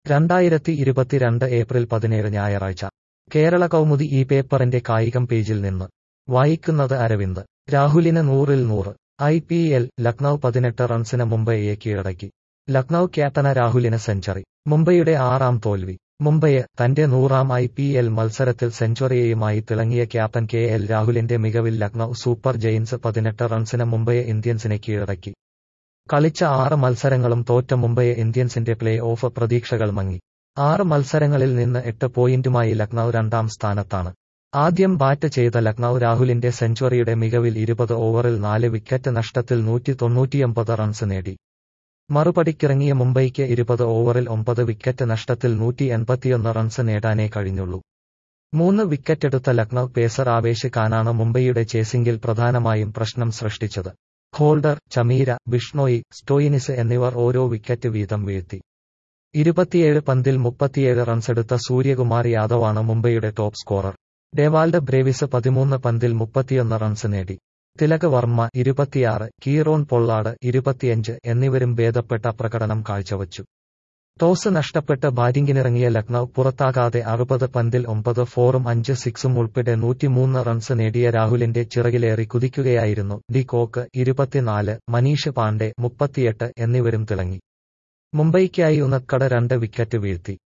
രണ്ടായിരത്തി ഇരുപത്തിരണ്ട് ഏപ്രിൽ പതിനേഴ് ഞായറാഴ്ച കേരള കൗമുദി ഈ പേപ്പറിന്റെ കായികം പേജിൽ നിന്ന് വായിക്കുന്നത് അരവിന്ദ് രാഹുലിന് നൂറിൽ നൂറ് ഐ പി എൽ ലക്നൌ പതിനെട്ട് റൺസിന് മുംബൈയെ കീഴടക്കി ലക്നൌ ക്യാപ്റ്റന രാഹുലിന് സെഞ്ചുറി മുംബൈയുടെ ആറാം തോൽവി മുംബൈയെ തന്റെ നൂറാം ഐ പി എൽ മത്സരത്തിൽ സെഞ്ചുറിയുമായി തിളങ്ങിയ ക്യാപ്റ്റൻ കെ എൽ രാഹുലിന്റെ മികവിൽ ലക്നൌ സൂപ്പർ ജെയിൻസ് പതിനെട്ട് റൺസിന് മുംബൈയെ ഇന്ത്യൻസിനെ കീഴടക്കി കളിച്ച ആറ് മത്സരങ്ങളും തോറ്റ മുംബൈയെ ഇന്ത്യൻസിന്റെ പ്ലേ ഓഫ് പ്രതീക്ഷകൾ മങ്ങി ആറ് മത്സരങ്ങളിൽ നിന്ന് എട്ട് പോയിന്റുമായി ലക്നൌ രണ്ടാം സ്ഥാനത്താണ് ആദ്യം ബാറ്റ് ചെയ്ത ലക്നൌ രാഹുലിന്റെ സെഞ്ചുറിയുടെ മികവിൽ ഇരുപത് ഓവറിൽ നാല് വിക്കറ്റ് നഷ്ടത്തിൽ നൂറ്റി തൊണ്ണൂറ്റിയൊമ്പത് റൺസ് നേടി മറുപടിക്കിറങ്ങിയ മുംബൈക്ക് ഇരുപത് ഓവറിൽ ഒമ്പത് വിക്കറ്റ് നഷ്ടത്തിൽ നൂറ്റി എൺപത്തിയൊന്ന് റൺസ് നേടാനേ കഴിഞ്ഞുള്ളൂ മൂന്ന് വിക്കറ്റെടുത്ത ലക്നൌ പേസർ ആവേശ് ഖാനാണ് മുംബൈയുടെ ചേസിംഗിൽ പ്രധാനമായും പ്രശ്നം സൃഷ്ടിച്ചത് ഹോൾഡർ ചമീര ബിഷ്ണോയി സ്റ്റോയിനിസ് എന്നിവർ ഓരോ വിക്കറ്റ് വീതം വീഴ്ത്തി ഇരുപത്തിയേഴ് പന്തിൽ മുപ്പത്തിയേഴ് റൺസെടുത്ത സൂര്യകുമാർ യാദവാണ് മുംബൈയുടെ ടോപ്പ് സ്കോറർ ഡേവാൾഡ് ബ്രേവിസ് പതിമൂന്ന് പന്തിൽ മുപ്പത്തിയൊന്ന് റൺസ് നേടി തിലക് വർമ്മ ഇരുപത്തിയാറ് കീറോൺ പൊള്ളാട് ഇരുപത്തിയഞ്ച് എന്നിവരും ഭേദപ്പെട്ട പ്രകടനം കാഴ്ചവച്ചു ടോസ് നഷ്ടപ്പെട്ട് ബാറ്റിംഗിനിറങ്ങിയ ലക്നൌ പുറത്താകാതെ അറുപത് പന്തിൽ ഒമ്പത് ഫോറും അഞ്ച് സിക്സും ഉൾപ്പെടെ നൂറ്റിമൂന്ന് റൺസ് നേടിയ രാഹുലിന്റെ ചിറകിലേറി കുതിക്കുകയായിരുന്നു ഡി കോക്ക് ഇരുപത്തിനാല് മനീഷ് പാണ്ഡെ മുപ്പത്തിയെട്ട് എന്നിവരും തിളങ്ങി മുംബൈക്കായി ഉനത്കട രണ്ട് വിക്കറ്റ് വീഴ്ത്തി